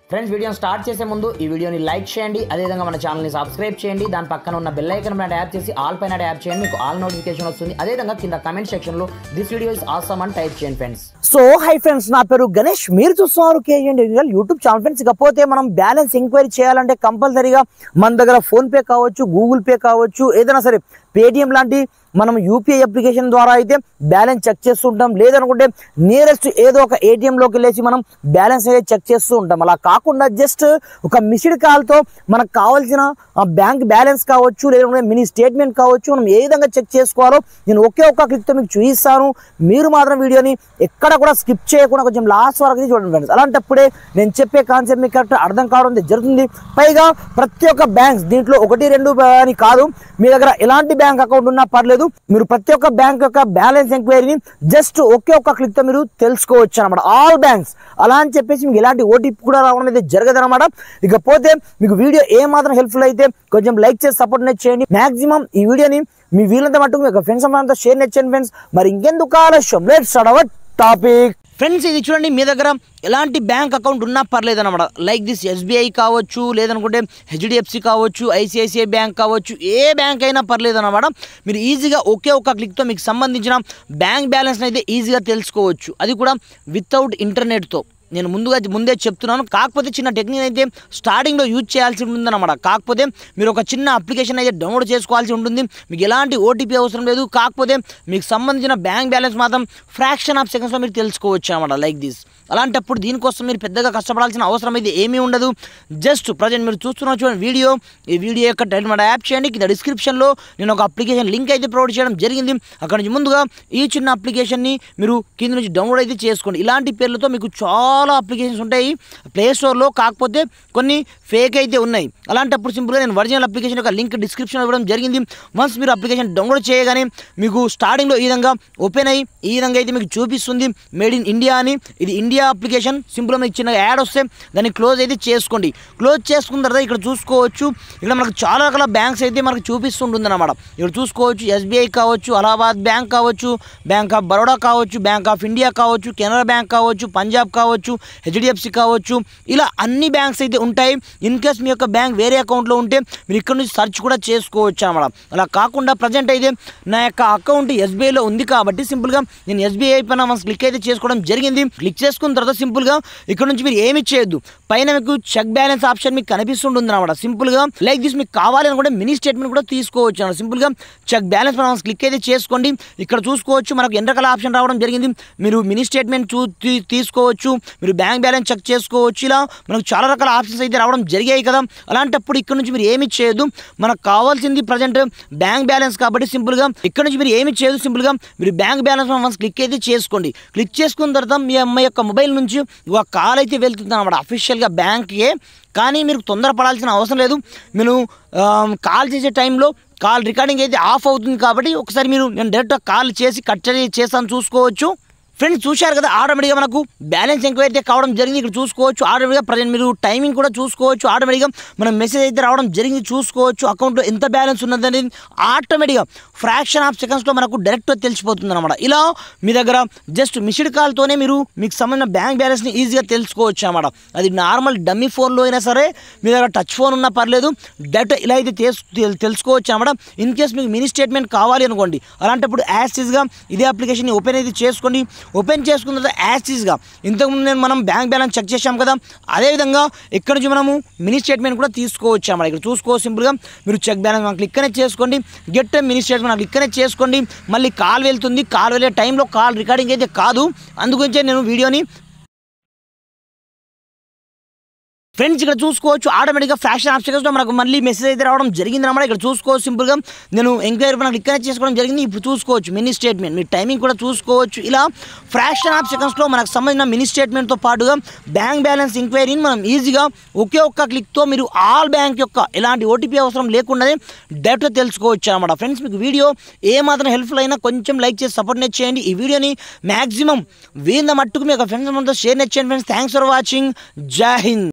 friends వీడియోని start చేసే ముందు ఈ వీడియోని లైక్ చేయండి అదేవిధంగా మన ఛానల్ని సబ్స్క్రైబ్ చేయండి దాని పక్కన ఉన్న బెల్ ఐకన్ పైన ట్యాప్ చేసి ఆల్ పైన ట్యాప్ చేయండి మీకు ఆల్ నోటిఫికేషన్ వస్తుంది అదేవిధంగా కింద కమెంట్ సెక్షన్లో దిస్ వీడియో ఇస్ ఆసమ్ అని టైప్ చేయండి ఫ్రెండ్స్ సో హై ఫ్రెండ్స్ నా పేరు గణేష్ మీరు చూస్తున్నారు KGN digital YouTube channel friends ఇకపోతే మనం బ్యాలెన్స్ ఎంక్వైరీ చేయాలంటే కంపల్సరీగా మన దగ్గర ఫోన్ పే కావచ్చు గూగుల్ పే కావచ్చు ఏదైనా సరే పేటిఎం లాంటి మనం యూపీఐ అప్లికేషన్ ద్వారా అయితే బ్యాలెన్స్ చెక్ చేస్తుంటాం లేదనుకుంటే నియరెస్ట్ ఏదో ఒక ఏటీఎంలోకి వెళ్ళేసి మనం బ్యాలెన్స్ అయితే చెక్ చేస్తూ ఉంటాం అలా కాకుండా జస్ట్ ఒక మిస్డ్ కాల్తో మనకు కావాల్సిన బ్యాంక్ బ్యాలెన్స్ కావచ్చు లేదంటే మినీ స్టేట్మెంట్ కావచ్చు మనం ఏ విధంగా చెక్ చేసుకోవాలో నేను ఒకే ఒక్క క్లిక్తో మీకు చూపిస్తాను మీరు మాత్రం వీడియోని ఎక్కడ కూడా స్కిప్ చేయకుండా కొంచెం లాస్ట్ వరకు అయితే చూడండి ఫ్రెండ్స్ అలాంటప్పుడే నేను చెప్పే కాన్సెప్ట్ మీకు కరెక్ట్ అర్థం కావడం అయితే జరుగుతుంది పైగా ప్రతి ఒక్క బ్యాంక్స్ దీంట్లో ఒకటి రెండు అని కాదు మీ దగ్గర ఎలాంటి బ్యాంక్ అకౌంట్ ఉన్నా పర్లేదు మీరు ప్రతి ఒక్క బ్యాంక్ యొక్క బ్యాలెన్స్ ఎంక్వైరీని జస్ట్ ఒకే ఒక్క క్లిక్తో మీరు తెలుసుకోవచ్చు అనమాట ఆల్ బ్యాంక్స్ అలా అని చెప్పేసి మీకు ఎలాంటి ఓటీపీ కూడా రావడం అయితే జరగదు అనమాట ఇకపోతే మీకు వీడియో ఏ మాత్రం హెల్ప్ఫుల్ అయితే కొంచెం లైక్ చేసి సపోర్ట్ నెట్ చేయండి మాక్సిమం ఈ వీడియోని మీ వీలంత మట్టుకు మీ ఫ్రెండ్స్ అంతా షేర్ నెట్ చేయండి ఫ్రెండ్స్ మరి ఇంకెందుకు ఆలస్యం let's start our topic friends ఇది చూడండి మీ దగ్గర ఎలాంటి బ్యాంక్ అకౌంట్ ఉన్నా పర్లేదు అనమాట లైక్ దిస్ ఎస్బీఐ కావచ్చు లేదనుకుంటే హెచ్డిఎఫ్సి కావచ్చు ఐసిఐసిఐ బ్యాంక్ కావచ్చు ఏ బ్యాంక్ అయినా పర్లేదు అనమాట మీరు ఈజీగా ఒకే ఒక క్లిక్తో మీకు సంబంధించిన బ్యాంక్ బ్యాలెన్స్ అయితే ఈజీగా తెలుసుకోవచ్చు అది కూడా వితౌట్ ఇంటర్నెట్తో నేను ముందుగా ముందే చెప్తున్నాను కాకపోతే చిన్న టెక్నిక్ అయితే స్టార్టింగ్లో యూజ్ చేయాల్సి ఉంటుందన్నమాట కాకపోతే మీరు ఒక చిన్న అప్లికేషన్ అయితే డౌన్లోడ్ చేసుకోవాల్సి ఉంటుంది మీకు ఎలాంటి ఓటీపీ అవసరం లేదు కాకపోతే మీకు సంబంధించిన బ్యాంక్ బ్యాలెన్స్ మాత్రం ఫ్రాక్షన్ ఆఫ్ సెకండ్స్లో మీరు తెలుసుకోవచ్చు అనమాట లైక్ దిస్ అలాంటప్పుడు దీనికోసం మీరు పెద్దగా కష్టపడాల్సిన అవసరం అయితే ఏమీ ఉండదు జస్ట్ ప్రజెంట్ మీరు చూస్తున్న చూడండి వీడియో ఈ వీడియో యొక్క టైటిల్ మన యాప్ చేయండి కింద డిస్క్రిప్షన్లో నేను ఒక అప్లికేషన్ లింక్ అయితే ప్రొవైడ్ చేయడం జరిగింది అక్కడ నుంచి ముందుగా ఈ చిన్న అప్లికేషన్ని మీరు కింద నుంచి డౌన్లోడ్ అయితే చేసుకోండి ఇలాంటి పేర్లతో మీకు చాలా అప్లికేషన్స్ ఉంటాయి ప్లే స్టోర్లో కాకపోతే కొన్ని ఫేక్ అయితే ఉన్నాయి అలాంటప్పుడు సింపుల్గా నేను ఒరిజినల్ అప్లికేషన్ యొక్క లింక్ డిస్క్రిప్షన్ ఇవ్వడం జరిగింది వన్స్ మీరు అప్లికేషన్ డౌన్లోడ్ చేయగానే మీకు స్టార్టింగ్లో ఈ విధంగా ఓపెన్ అయ్యి ఈ విధంగా అయితే మీకు చూపిస్తుంది మేడ్ ఇన్ ఇండియా అని ఇది ఇండియా అప్లికేషన్ సింపుల్గా మీకు చిన్న యాడ్ వస్తే దాన్ని క్లోజ్ అయితే చేసుకోండి క్లోజ్ చేసుకున్న తర్వాత ఇక్కడ చూసుకోవచ్చు ఇక్కడ మనకు చాలా రకాల బ్యాంక్స్ అయితే మనకు చూపిస్తుంటుంది అనమాట ఇక్కడ చూసుకోవచ్చు ఎస్బీఐ కావచ్చు అలహాబాద్ బ్యాంక్ కావచ్చు బ్యాంక్ ఆఫ్ బరోడా కావచ్చు బ్యాంక్ ఆఫ్ ఇండియా కావచ్చు కెనరా బ్యాంక్ కావచ్చు పంజాబ్ కావచ్చు హెచ్డిఎఫ్సి కావచ్చు ఇలా అన్ని బ్యాంక్స్ అయితే ఉంటాయి ఇన్ కేస్ మీ యొక్క బ్యాంక్ వేరే అకౌంట్లో ఉంటే మీరు ఇక్కడ నుంచి సెర్చ్ కూడా చేసుకోవచ్చు అనమాట అలా కాకుండా ప్రజెంట్ అయితే నా యొక్క అకౌంట్ ఎస్బీఐలో ఉంది కాబట్టి సింపుల్గా నేను ఎస్బీఐ పైన వన్స్ క్లిక్ అయితే చేసుకోవడం జరిగింది క్లిక్ చేసుకున్న తర్వాత సింపుల్గా ఇక్కడ నుంచి మీరు ఏమి చేయొద్దు పైన మీకు చెక్ బ్యాలెన్స్ ఆప్షన్ మీకు కనిపిస్తుంటుంది అనమాట సింపుల్గా లైక్ దిస్ మీకు కావాలి అనుకుంటే మినీ స్టేట్మెంట్ కూడా తీసుకోవచ్చు అనమాట సింపుల్గా చెక్ బ్యాలెన్స్ మనం క్లిక్ అయితే చేసుకోండి ఇక్కడ చూసుకోవచ్చు మనకు ఎన్ని రకాల ఆప్షన్ రావడం జరిగింది మీరు మినీ స్టేట్మెంట్ చూ తీ- తీసుకోవచ్చు మీరు బ్యాంక్ బ్యాలెన్స్ చెక్ చేసుకోవచ్చు ఇలా మనకు చాలా రకాల ఆప్షన్స్ అయితే రావడం జరిగాయి కదా అలాంటప్పుడు ఇక్కడ నుంచి మీరు ఏమి చేయొద్దు మనకు కావాల్సింది ప్రజెంట్ బ్యాంక్ బ్యాలెన్స్ కాబట్టి సింపుల్గా ఇక్కడ నుంచి మీరు ఏమి చేయదు సింపుల్గా మీరు బ్యాంక్ బ్యాలెన్స్ వన్స్ క్లిక్ అయితే చేసుకోండి క్లిక్ చేసుకున్న తర్వాత మీ అమ్మాయి యొక్క మొబైల్ నుంచి ఒక కాల్ అయితే వెళ్తుంది అనమాట అఫీషియల్గా బ్యాంక్కే కానీ మీరు తొందరపడాల్సిన అవసరం లేదు మీరు కాల్ చేసే టైంలో కాల్ రికార్డింగ్ అయితే ఆఫ్ అవుతుంది కాబట్టి ఒకసారి మీరు నేను డైరెక్ట్ కాల్ చేసి కట్ చేసి చేస్తాను చూసుకోవచ్చు ఫ్రెండ్స్ చూశారు కదా ఆటోమేటిక్గా మనకు బ్యాలెన్స్ ఎంక్వైరీ అయితే కావడం జరిగింది ఇక్కడ చూసుకోవచ్చు ఆటోమేటిక్గా ప్రజెంట్ మీరు టైమింగ్ కూడా చూసుకోవచ్చు ఆటోమేటిక్గా మనం మెసేజ్ అయితే రావడం జరిగింది చూసుకోవచ్చు అకౌంట్లో ఎంత బ్యాలెన్స్ ఉన్నది అనేది ఆటోమేటిక్గా ఫ్రాక్షన్ ఆఫ్ సెకండ్స్లో మనకు డైరెక్ట్ తెలుసిపోతుంది అనమాట ఇలా మీ దగ్గర జస్ట్ మిస్డ్ కాల్తోనే మీరు మీకు సంబంధించిన బ్యాంక్ బ్యాలెన్స్ని ఈజీగా తెలుసుకోవచ్చు అనమాట అది నార్మల్ డమ్మీ ఫోన్లో అయినా సరే మీ దగ్గర టచ్ ఫోన్ ఉన్నా పర్లేదు డైరెక్ట్ ఇలా అయితే తెస్- తెల్- తెలుసుకోవచ్చు అనమాట ఇన్ కేస్ మీకు మినీ స్టేట్మెంట్ కావాలి అనుకోండి అలాంటప్పుడు యాస్టీస్గా ఇదే అప్లికేషన్ ఓపెన్ అయితే చేసుకోండి ఓపెన్ చేసుకున్న తర్వాత యాస్టీస్గా ఇంతకుముందు నేను మనం బ్యాంక్ బ్యాలెన్స్ చెక్ చేసాం కదా అదేవిధంగా ఇక్కడ నుంచి మనము మినీ స్టేట్మెంట్ కూడా తీసుకోవచ్చు అన్నమాట ఇక్కడ చూసుకో సింపుల్గా మీరు చెక్ బ్యాలెన్స్ మనం క్లిక్ అనేది చేసుకోండి గెట్ మినీ స్టేట్మెంట్ మనం క్లిక్ అనేది చేసుకోండి మళ్ళీ కాల్ వెళ్తుంది కాల్ వెళ్ళే టైంలో కాల్ రికార్డింగ్ అయితే కాదు అందుగురించే నేను వీడియోని ఫ్రెండ్స్ ఇక్కడ చూసుకోవచ్చు ఆటోమేటిక్గా ఫ్రాక్షన్ ఆఫ్ సెకండ్స్లో మనకు మళ్ళీ మెసేజ్ అయితే రావడం జరిగింది అనమాట ఇక్కడ చూసుకోవచ్చు సింపుల్గా నేను ఎంక్వైరీ మనకు క్లిక్ అనేది చేసుకోవడం జరిగింది ఇప్పుడు చూసుకోవచ్చు మినీ స్టేట్మెంట్ మీ టైమింగ్ కూడా చూసుకోవచ్చు ఇలా ఫ్రాక్షన్ ఆఫ్ సెకండ్స్లో మనకు సంబంధించిన మినీ స్టేట్మెంట్తో పాటుగా బ్యాంక్ బ్యాలెన్స్ ఎంక్వైరీని మనం ఈజీగా ఒకే ఒక్క క్లిక్తో మీరు ఆల్ బ్యాంక్ యొక్క ఎలాంటి ఓటీపీ అవసరం లేకుండానే డైరెక్ట్గా తెలుసుకోవచ్చు అనమాట ఫ్రెండ్స్ మీకు వీడియో ఏ మాత్రం హెల్ప్ఫుల్ అయినా కొంచెం లైక్ చేసి సపోర్ట్ నెట్ చేయండి ఈ వీడియోని మ్యాక్సిమం వీళ్ళ మట్టుకు మీ యొక్క ఫ్రెండ్స్ మనతో షేర్ నెట్ చేయండి friends thanks for watching Jai Hind